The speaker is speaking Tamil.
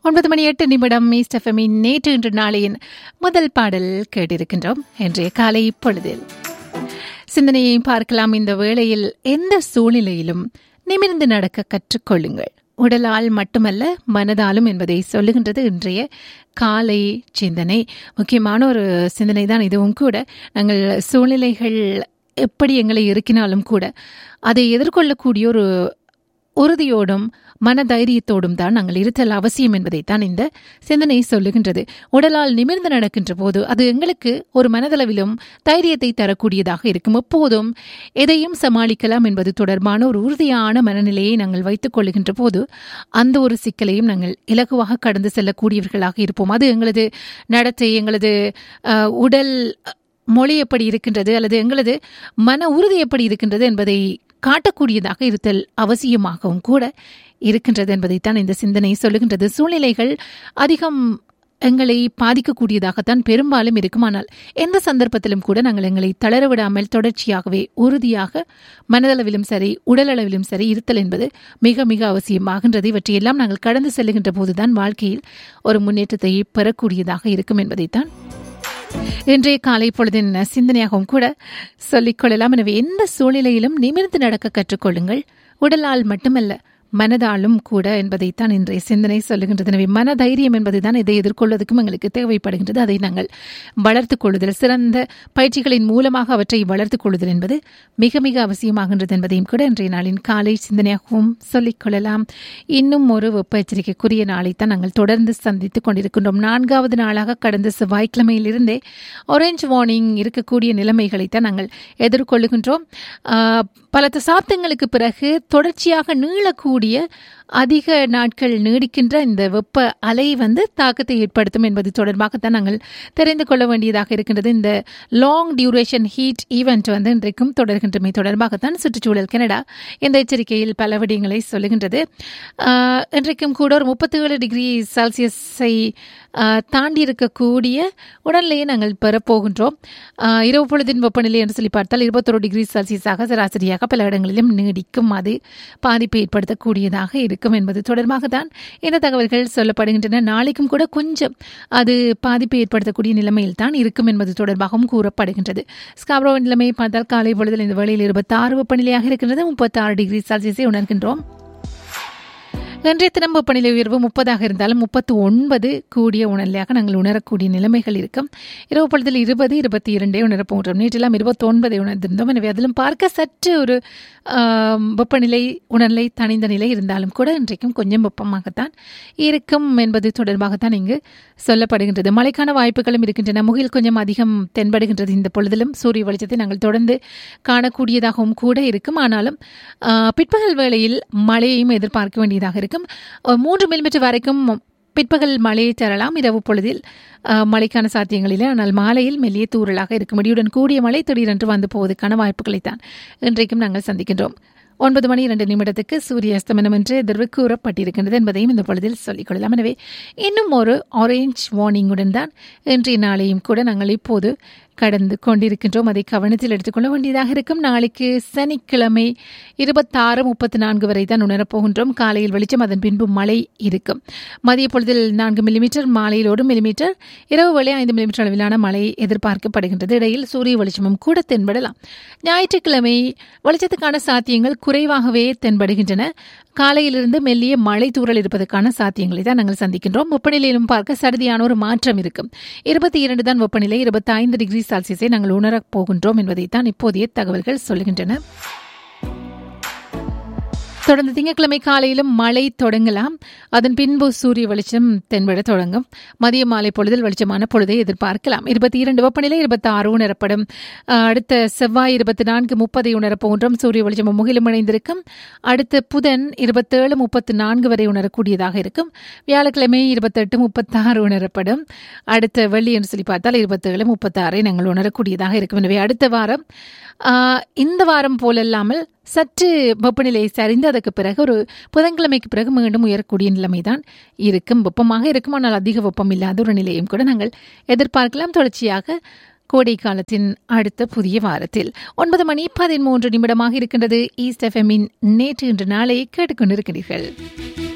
ஒன்பது மணி எட்டு நிமிடம் மீஸ்டஃபமின் நேற்று இன்று நாளையின் முதல் பாடல் கேட்டிருக்கின்றோம் இன்றைய காலை பொழுதில் சிந்தனையை பார்க்கலாம் இந்த வேளையில் எந்த சூழ்நிலையிலும் நிமிர்ந்து நடக்க கற்றுக்கொள்ளுங்கள் உடலால் மட்டுமல்ல மனதாலும் என்பதை சொல்லுகின்றது இன்றைய காலை சிந்தனை முக்கியமான ஒரு சிந்தனை தான் இதுவும் கூட நாங்கள் சூழ்நிலைகள் எப்படி எங்களை இருக்கினாலும் கூட அதை எதிர்கொள்ளக்கூடிய ஒரு உறுதியோடும் மனதைரியத்தோடும் தான் நாங்கள் இருத்தல் அவசியம் என்பதைத்தான் இந்த சிந்தனை சொல்லுகின்றது உடலால் நிமிர்ந்து நடக்கின்ற போது அது எங்களுக்கு ஒரு மனதளவிலும் தைரியத்தை தரக்கூடியதாக இருக்கும் எப்போதும் எதையும் சமாளிக்கலாம் என்பது தொடர்பான ஒரு உறுதியான மனநிலையை நாங்கள் வைத்துக் கொள்ளுகின்ற போது அந்த ஒரு சிக்கலையும் நாங்கள் இலகுவாக கடந்து செல்லக்கூடியவர்களாக இருப்போம் அது எங்களது நடத்தை எங்களது அஹ், உடல் மொழி எப்படி இருக்கின்றது அல்லது எங்களது மன உறுதி எப்படி இருக்கின்றது என்பதை காட்டக்கூடியதாக இருத்தல் அவசியமாகவும் கூட இருக்கின்றது என்பதைத்தான் இந்த சிந்தனை சொல்லுகின்றது சூழ்நிலைகள் அதிகம் எங்களை பாதிக்கக்கூடியதாகத்தான் பெரும்பாலும் இருக்கும் ஆனால் எந்த சந்தர்ப்பத்திலும் கூட நாங்கள் எங்களை தளர விடாமல் தொடர்ச்சியாகவே உறுதியாக மனதளவிலும் சரி உடலளவிலும் சரி இருத்தல் என்பது மிக மிக அவசியமாகின்றது இவற்றையெல்லாம் நாங்கள் கடந்து செல்லுகின்ற போதுதான் வாழ்க்கையில் ஒரு முன்னேற்றத்தை பெறக்கூடியதாக இருக்கும் என்பதைத்தான் இன்றைய காலை பொழுதின் சிந்தனையாகவும் கூட சொல்லிக் கொள்ளலாம் எனவே எந்த சூழ்நிலையிலும் நிமிர்ந்து நடக்க கற்றுக்கொள்ளுங்கள் உடலால் மட்டுமல்ல மனதாலும் கூட என்பதைத்தான் இன்றைய சிந்தனை சொல்லுகின்றது எனவே மனதைரியம் என்பதுதான் இதை எதிர்கொள்வதற்கும் எங்களுக்கு தேவைப்படுகின்றது அதை நாங்கள் வளர்த்துக் கொள்ளுதல் சிறந்த பயிற்சிகளின் மூலமாக அவற்றை வளர்த்துக் கொள்ளுதல் என்பது மிக மிக அவசியமாகின்றது என்பதையும் கூட இன்றைய நாளின் காலை சிந்தனையாகவும் சொல்லிக் கொள்ளலாம் இன்னும் ஒரு வெப்ப எச்சரிக்கைக்குரிய நாளைத்தான் நாங்கள் தொடர்ந்து சந்தித்துக் கொண்டிருக்கின்றோம் நான்காவது நாளாக கடந்த செவ்வாய்க்கிழமையிலிருந்தே ஆரஞ்சு வார்னிங் இருக்கக்கூடிய நிலைமைகளைத்தான் நாங்கள் எதிர்கொள்ளுகின்றோம் ஆஹ், பல தசாப்தங்களுக்கு பிறகு தொடர்ச்சியாக நீளக்கூடிய அதிக நாட்கள் நீடிக்கின்ற இந்த வெப்ப அலை வந்து தாக்கத்தை ஏற்படுத்தும் என்பது தொடர்பாகத்தான் நாங்கள் தெரிந்து கொள்ள வேண்டியதாக இருக்கின்றது இந்த லாங் டியூரேஷன் ஹீட் ஈவெண்ட் வந்து இன்றைக்கும் தொடர்கின்றமை தொடர்பாகத்தான் சுற்றுச்சூழல் கனடா இந்த எச்சரிக்கையில் பல விடயங்களை சொல்லுகின்றது ஆஹ், இன்றைக்கும் கூட ஒரு முப்பத்தி ஏழு டிகிரி செல்சியஸை ஆஹ், தாண்டி இருக்கக்கூடிய உடல்நிலையை நாங்கள் பெறப்போகின்றோம் ஆஹ், இரவு பொழுதின் வெப்பநிலை என்று சொல்லி பார்த்தால் இருபத்தொரு டிகிரி செல்சியஸாக சராசரியாக பல இடங்களிலும் நீடிக்கும் அது பாதிப்பை ஏற்படுத்தக்கூடியதாக இருக்கும் என்பது தொடர்பாக தான் இந்த தகவல்கள் சொல்லப்படுகின்றன நாளைக்கும் கூட கொஞ்சம் அது பாதிப்பை ஏற்படுத்தக்கூடிய நிலைமையில் தான் இருக்கும் என்பது தொடர்பாகவும் கூறப்படுகின்றது ஸ்காப்ரோ நிலைமையை பார்த்தால் காலை பொழுதில் இந்த வேளையில் இருபத்தாறு வெப்பநிலையாக இருக்கின்றது முப்பத்தாறு டிகிரி செல்சியஸை உணர்கின்றோம் இன்றைய தினம் வெப்பநிலை உயர்வு முப்பதாக இருந்தாலும் முப்பத்து ஒன்பது கூடிய உணர்நிலையாக நாங்கள் உணரக்கூடிய நிலைமைகள் இருக்கும் இரவு பொழுதில் இருபது இருபத்தி இரண்டே உணரப் போகின்றோம் நேற்றெல்லாம் இருபத்தொன்பதை உணர்ந்திருந்தோம் எனவே அதிலும் பார்க்க சற்று ஒரு ஆம், வெப்பநிலை உணர்நிலை தணிந்த நிலை இருந்தாலும் கூட இன்றைக்கும் கொஞ்சம் வெப்பமாகத்தான் இருக்கும் என்பது தொடர்பாகத்தான் இங்கு சொல்லப்படுகின்றது மழைக்கான வாய்ப்புகளும் இருக்கின்றன முகில் கொஞ்சம் அதிகம் தென்படுகின்றது இந்த பொழுதிலும் சூரிய வெளிச்சத்தை நாங்கள் தொடர்ந்து காணக்கூடியதாகவும் கூட இருக்கும் ஆனாலும் ஆ, பிற்பகல் வேளையில் மழையையும் எதிர்பார்க்க வேண்டியதாக இருக்கும் ஒரு மூன்று மில்லிமீட்டர் வரைக்கும் பிற்பகல் மழையை தரலாம் இரவு பொழுதில் ஆ, மழைக்கான சாத்தியங்களிலே ஆனால் மாலையில் மெல்லிய தூறலாக இருக்கும் இடியுடன் கூடிய மழை திடீரென்று வந்து போவதற்கான வாய்ப்புகளைத்தான் இன்றைக்கும் நாங்கள் சந்திக்கின்றோம் ஒன்பது மணி இரண்டு நிமிடத்துக்கு சூரிய அஸ்தமனம் என்று எதிர்வு கூறப்பட்டிருக்கின்றது என்பதையும் இந்த பொழுதில் சொல்லிக் கொள்ளலாம் எனவே இன்னும் ஒரு ஆரஞ்ச் வார்னிங்குடன் தான் இன்றைய நாளையும் கூட நாங்கள் இப்போது கடந்து கொண்டிருக்கின்றோம் அதை கவனத்தில் எடுத்துக்கொள்ள வேண்டியதாக இருக்கும் நாளைக்கு சனிக்கிழமை இருபத்தாறு முப்பத்தி நான்கு வரை தான் உணரப்போகின்றோம் காலையில் வெளிச்சம் அதன் பின்பு மழை இருக்கும் மதிய பொழுதில் நான்கு மில்லிமீட்டர் மாலையில் ஒரு மில்லிமீட்டர் இரவு வேளை ஐந்து மில்லிமீட்டர் அளவிலான மழை எதிர்பார்க்கப்படுகின்றது இடையில் சூரிய வெளிச்சமும் கூட தென்படலாம் ஞாயிற்றுக்கிழமை வெளிச்சத்துக்கான சாத்தியங்கள் குறைவாகவே தென்படுகின்றன காலையிலிருந்து மெல்லிய மழை தூறல் இருப்பதற்கான சாத்தியங்களை தான் நாங்கள் சந்திக்கின்றோம் வெப்பநிலையிலும் பார்க்க சடுதியான ஒரு மாற்றம் இருக்கும் இருபத்தி இரண்டு தான் வெப்பநிலை இருபத்தி ஐந்து டிகிரி செல்சியஸை நாங்கள் உணரப் போகின்றோம் என்பதைத்தான் இப்போதைய தகவல்கள் சொல்லுகின்றன தொடர்ந்து திங்கட்கிழமை காலையிலும் மழை தொடங்கலாம் அதன் பின்பு சூரிய வெளிச்சம் தென்பட தொடங்கும் மதிய மாலை பொழுதில் வெளிச்சமான பொழுதை எதிர்பார்க்கலாம் இருபத்தி இரண்டு வெப்பநிலை இருபத்தி ஆறு உணரப்படும் அஹ், அடுத்த செவ்வாய் இருபத்தி நான்கு முப்பதை உணரப்போகின்றோம் சூரிய வெளிச்சமும் முகிலும் இணைந்திருக்கும் அடுத்த புதன் இருபத்தேழு முப்பத்தி நான்கு வரை உணரக்கூடியதாக இருக்கும் வியாழக்கிழமை இருபத்தெட்டு முப்பத்தாறு உணரப்படும் அடுத்த வெள்ளி என்று சொல்லி பார்த்தால் இருபத்தேழு முப்பத்தாறை நாங்கள் உணரக்கூடியதாக இருக்கும் எனவே அடுத்த வாரம் ஆஹ், இந்த வாரம் போலல்லாமல் சற்று வெப்பநிலை சரிந்து அதற்கு பிறகு ஒரு புதன்கிழமைக்கு பிறகு மீண்டும் உயரக்கூடிய நிலைமைதான் இருக்கும் வெப்பமாக இருக்கும் ஆனால் அதிக வெப்பம் இல்லாத ஒரு நிலையும் கூட நாங்கள் எதிர்பார்க்கலாம் தொடர்ச்சியாக கோடை காலத்தின் அடுத்த புதிய வாரத்தில் ஒன்பது மணி பதிமூன்று நிமிடமாக இருக்கின்றது ஈஸ்ட் எஃப்எம்மின் நேற்று இன்று நாளை கேட்டுக்கொண்டிருக்கிறீர்கள்